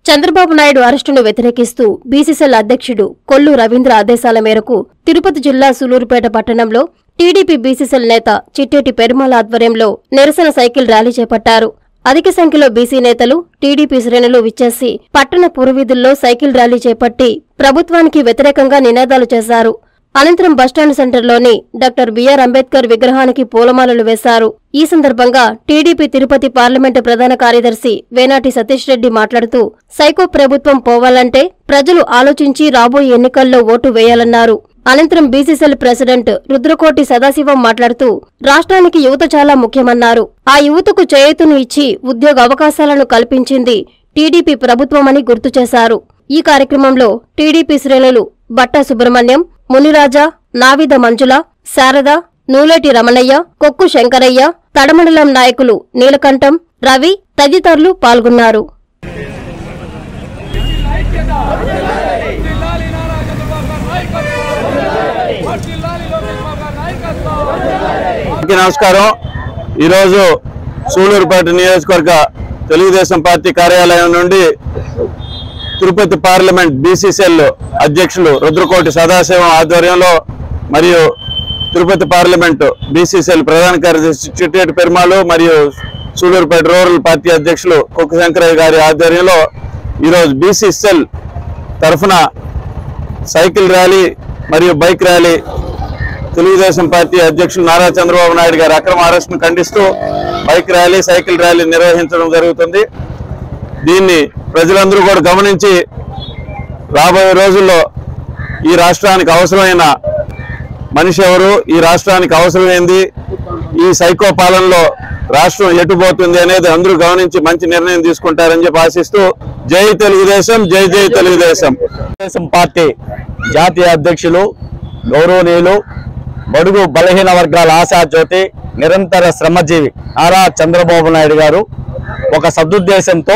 చంద్రబాబు నాయుడు అరెస్టును వ్యతిరేకిస్తూ బీసీసీఎల్ అధ్యక్షుడు కొల్లు రవీంద్ర ఆదేశాల మేరకు తిరుపతి జిల్లా సులూరుపేట పట్టణంలో టీడీపీ బీసీసీఎల్ నేత చిట్టేటి పెరుమాల ఆధ్వర్యంలో నిరసన సైకిల్ ర్యాలీ చేపట్టారు అధిక సంఖ్యలో బీసీ నేతలు టీడీపీ శ్రేణులు విచ్చేసి పట్టణ పురవీధుల్లో సైకిల్ ర్యాలీ చేపట్టి ప్రభుత్వానికి వ్యతిరేకంగా నినాదాలు చేశారు అనంతరం బస్టాండ్ సెంటర్లోని డాక్టర్ బిఆర్ అంబేద్కర్ విగ్రహానికి పూలమాలలు వేశారు ఈ సందర్భంగా టీడీపీ తిరుపతి పార్లమెంటు ప్రధాన కార్యదర్శి వేనాటి సతీష్ రెడ్డి మాట్లాడుతూ సైకో ప్రభుత్వం పోవాలంటే ప్రజలు ఆలోచించి రాబోయే ఎన్నికల్లో ఓటు వేయాలన్నారు అనంతరం బీసీసీఎల్ ప్రెసిడెంట్ రుద్రకోటి సదాశివం మాట్లాడుతూ రాష్ట్రానికి యువత చాలా ముఖ్యమన్నారు ఆ యువతకు చేయూతను ఇచ్చి ఉద్యోగ అవకాశాలను కల్పించింది టీడీపీ ప్రభుత్వమని గుర్తు చేశారు ఈ కార్యక్రమంలో టీడీపీ శ్రేణులు బట్టా సుబ్రహ్మణ్యం మునిరాజా నావిద మంజుల శారద నూలేటి రమణయ్య కొక్కు శంకరయ్య తడమండలం నాయకులు నీలకంఠం రవి తదితరులు పాల్గొన్నారు జిల్లాలి నారా చంద్రబాబు గారి నాయకత్వం జిల్లాలి లోకేష్ బాబు గారి నాయకత్వం అందరికీ నమస్కారం ఈరోజు సూలూరుపేట నియోజకవర్గ తెలుగుదేశం పార్టీ కార్యాలయం నుండి తిరుపతి పార్లమెంట్ బీసీసీఎల్ అధ్యక్షులు రుద్రకోటి సదాశివం ఆధ్వర్యంలో మరియు తిరుపతి పార్లమెంట్ బీసీసీఎల్ ప్రధాన కార్యదర్శి చిట్టేటి పెరుమాలు మరియు సూలూరుపేట రూరల్ పార్టీ అధ్యక్షులు కుక్క శంకరయ్య గారి ఆధ్వర్యంలో ఈరోజు బీసీసీఎల్ తరఫున సైకిల్ ర్యాలీ మరియు బైక్ ర్యాలీ తెలుగుదేశం పార్టీ అధ్యక్షులు నారా చంద్రబాబు నాయుడు గారి అక్రమ అరెస్ట్ను ఖండిస్తూ బైక్ ర్యాలీ సైకిల్ ర్యాలీ నిర్వహించడం జరుగుతుంది దీన్ని ప్రజలందరూ కూడా గమనించి రాబోయే రోజుల్లో ఈ రాష్ట్రానికి అవసరమైన మనిషి ఎవరు ఈ రాష్ట్రానికి అవసరమైంది ఈ సైకో పాలనలో రాష్ట్రం ఎటుపోతుంది అనేది అందరూ గమనించి మంచి నిర్ణయం తీసుకుంటారని చెప్పి ఆశిస్తూ జై తెలుగుదేశం జై జై తెలుగుదేశం తెలుగుదేశం పార్టీ జాతీయ అధ్యక్షులు గౌరవనీయులు బడుగు బలహీన వర్గాల ఆశాజ్యోతి నిరంతర శ్రమజీవి నారా చంద్రబాబు నాయుడు గారు ఒక సదుద్దేశంతో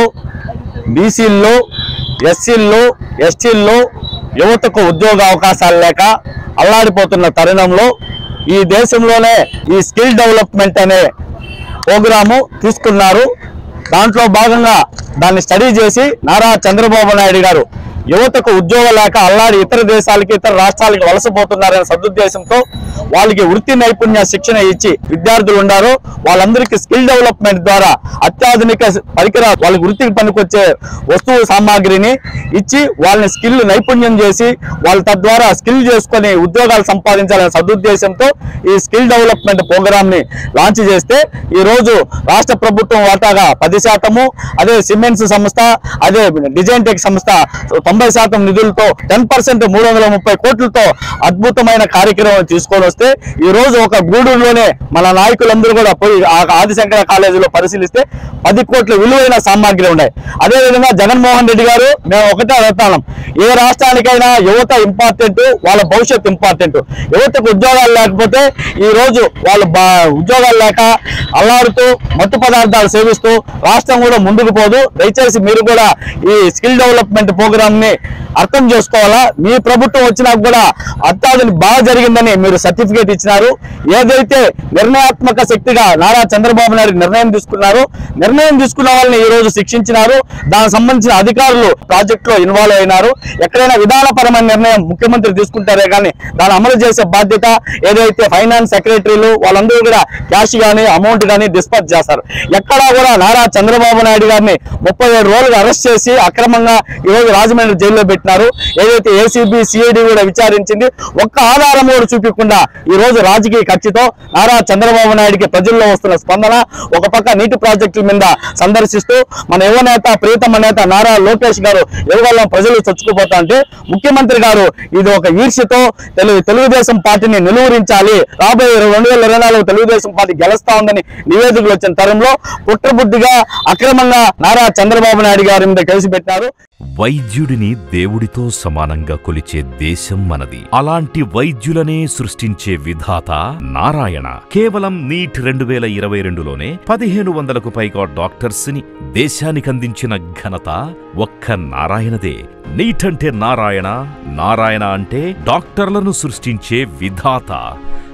బీసీల్లో ఎస్సీల్లో ఎస్టీల్లో యువతకు ఉద్యోగ అవకాశాలు లేక అల్లాడిపోతున్న తరుణంలో ఈ దేశంలోనే ఈ స్కిల్ డెవలప్మెంట్ అనే ప్రోగ్రాము తీసుకున్నారు దాంట్లో భాగంగా దాన్ని స్టడీ చేసి నారా చంద్రబాబు నాయుడు గారు యువతకు ఉద్యోగం లేక అల్లాడి ఇతర దేశాలకి ఇతర రాష్ట్రాలకి వలసపోతున్నారనే సదుద్దేశంతో వాళ్ళకి వృత్తి నైపుణ్య శిక్షణ ఇచ్చి విద్యార్థులు ఉన్నారు వాళ్ళందరికీ స్కిల్ డెవలప్మెంట్ ద్వారా అత్యాధునిక పరికరాలు వాళ్ళకి వృత్తికి పనికొచ్చే వస్తువు సామాగ్రిని ఇచ్చి వాళ్ళని స్కిల్ నైపుణ్యం చేసి వాళ్ళు తద్వారా స్కిల్ చేసుకొని ఉద్యోగాలు సంపాదించాలనే సదుద్దేశంతో ఈ స్కిల్ డెవలప్మెంట్ ప్రోగ్రామ్ ని లాంచ్ చేస్తే ఈ రోజు రాష్ట్ర ప్రభుత్వం వాటాగా పది శాతము అదే సిమెంట్స్ సంస్థ అదే డిజైన్ టెక్ సంస్థ తొంభై శాతం నిధులతో టెన్ పర్సెంట్ మూడు వందల ముప్పై కోట్లతో అద్భుతమైన కార్యక్రమం తీసుకొని వస్తే ఈ రోజు ఒక గూడూరులోనే మన నాయకులందరూ కూడా పోయి ఆ ఆదిశంకర కాలేజీలో పరిశీలిస్తే పది కోట్ల విలువైన సామాగ్రి ఉన్నాయి అదేవిధంగా జగన్మోహన్ రెడ్డి గారు మేము ఒకటే అడుగుతాం ఏ రాష్ట్రానికైనా యువత ఇంపార్టెంట్ వాళ్ళ భవిష్యత్ ఇంపార్టెంట్ యువతకు ఉద్యోగాలు లేకపోతే ఈ రోజు వాళ్ళు బా- ఉద్యోగాలు లేక అల్లాడుతూ మత్తు పదార్థాలు సేవిస్తూ రాష్ట్రం కూడా ముందుకు పోదు దయచేసి మీరు కూడా ఈ స్కిల్ డెవలప్మెంట్ ప్రోగ్రామ్ ని అర్థం చేసుకోవాలా మీ ప్రభుత్వం వచ్చినాక కూడా అత్యాధునిక బాగా జరిగిందని మీరు సర్టిఫికేట్ ఇచ్చినారు ఏదైతే నిర్ణయాత్మక శక్తిగా నారా చంద్రబాబు నాయుడు నిర్ణయం తీసుకున్నారు నిర్ణయం తీసుకున్న వాళ్ళని ఈ రోజు శిక్షించినారు దానికి సంబంధించిన అధికారులు ప్రాజెక్ట్ లో ఇన్వాల్వ్ అయినారు ఎక్కడైనా విధానపరమైన నిర్ణయం ముఖ్యమంత్రి తీసుకుంటారే కానీ దాన్ని అమలు చేసే బాధ్యత ఏదైతే ఫైనాన్స్ సెక్రటరీలు వాళ్ళందరూ కూడా క్యాష్ గానీ అమౌంట్ గానీ డిస్పర్స్ చేస్తారు ఎక్కడా కూడా నారా చంద్రబాబు నాయుడు గారిని ముప్పై ఏడు రోజులు అరెస్ట్ చేసి అక్రమంగా ఈ రోజు రాజమండ్రి జైల్లో పెట్టినారు ఏదైతే ఏసీబీ సిఐడి కూడా విచారించింది ఒక్క ఆధారం కూడా చూపించకుండా ఈ రోజు రాజకీయ ఖర్చుతో నారా చంద్రబాబు నాయుడికి ప్రజల్లో వస్తున్న స్పందన ఒక పక్క నీటి ప్రాజెక్టుల మీద సందర్శిస్తూ మన యువ నేత ప్రియతమ నేత నారా లోకేష్ గారు యువగలం ప్రజలు చచ్చుకుపోతా అంటే ముఖ్యమంత్రి గారు ఇది ఒక ఈర్ష్యతో తెలుగు తెలుగుదేశం పార్టీని నిలువరించాలి రాబోయే రెండు వేల ఇరవై నాలుగు తెలుగుదేశం పార్టీ గెలుస్తా ఉందని నివేదికలు వచ్చిన తరంలో పుట్టబుద్ధిగా అక్రమంగా నారా చంద్రబాబు నాయుడు గారి మీద కేసు పెట్టారు వైద్యుడిని దేవుడితో సమానంగా కొలిచే దేశం మనది అలాంటి వైద్యులనే సృష్టించే విధాత నారాయణ కేవలం నీట్ రెండు వేల ఇరవై రెండులోనే పదిహేను వందలకు పైగా డాక్టర్స్ ని దేశానికందించిన ఘనత ఒక్క నారాయణదే నీట్ అంటే నారాయణ నారాయణ అంటే డాక్టర్లను సృష్టించే విధాత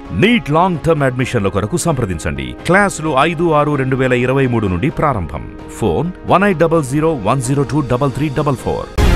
నీట్ లాంగ్ టర్మ్ అడ్మిషన్ల కొరకు సంప్రదించండి క్లాసులు ఐదు ఆరు రెండు వేల ఇరవై మూడు నుండి ప్రారంభం phone one eight double zero one zero two double three double four